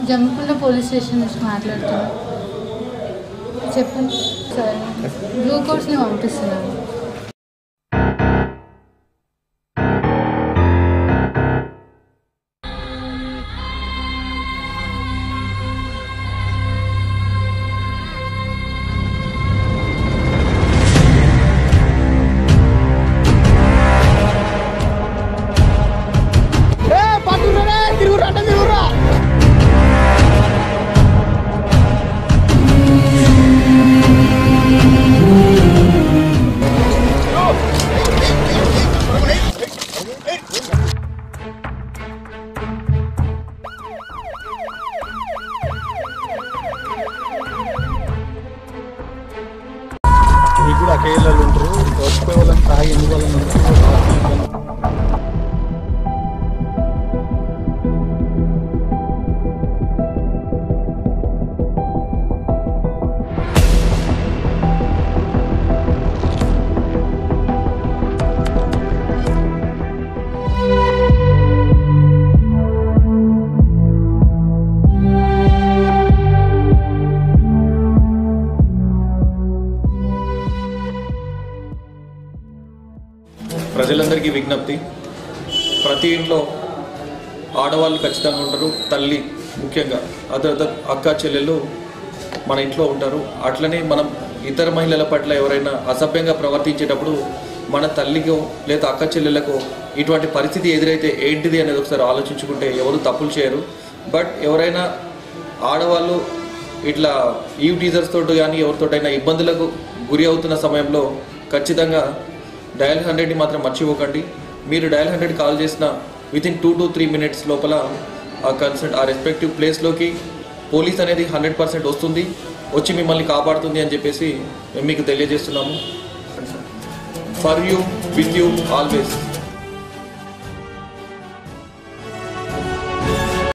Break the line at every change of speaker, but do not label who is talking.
Jammikunta police station నుంచి మాట్లాడుతున్నాను చెప్పండి సార్ గ్లూకోజ్ని పంపిస్తున్నాను
మీకు కూడా అకేళ్ళు ఉంటారు వచ్చిపోయే వాళ్ళని తాగి ఎందుకు వాళ్ళని ఉంటారు
ప్రజలందరికీ విజ్ఞప్తి ప్రతి ఇంట్లో ఆడవాళ్ళు ఖచ్చితంగా ఉంటారు తల్లి ముఖ్యంగా అదర్ అదర్ అక్క చెల్లెళ్ళు మన ఇంట్లో ఉంటారు అట్లనే మనం ఇతర మహిళల పట్ల ఎవరైనా అసభ్యంగా ప్రవర్తించేటప్పుడు మన తల్లికో లేదా అక్క చెల్లెళ్ళకో ఇటువంటి పరిస్థితి ఎదురైతే ఏంటిది అనేది ఒకసారి ఆలోచించుకుంటే ఎవరు తప్పులు చేయరు బట్ ఎవరైనా ఆడవాళ్ళు ఇట్లా ఈవ్ టీజర్స్ తోటి కానీ ఎవరితోటైనా ఇబ్బందులకు గురి అవుతున్న సమయంలో ఖచ్చితంగా డయల్ హండ్రెడ్ని మాత్రం మర్చిపోకండి మీరు డయల్ హండ్రెడ్ కాల్ చేసిన within two to three minutes లోపల ఆ కన్సర్ట్ ఆ రెస్పెక్టివ్ ప్లేస్లోకి పోలీస్ అనేది హండ్రెడ్ పర్సెంట్ వస్తుంది వచ్చి మిమ్మల్ని కాపాడుతుంది అని చెప్పేసి మేము మీకు తెలియజేస్తున్నాము for you with you always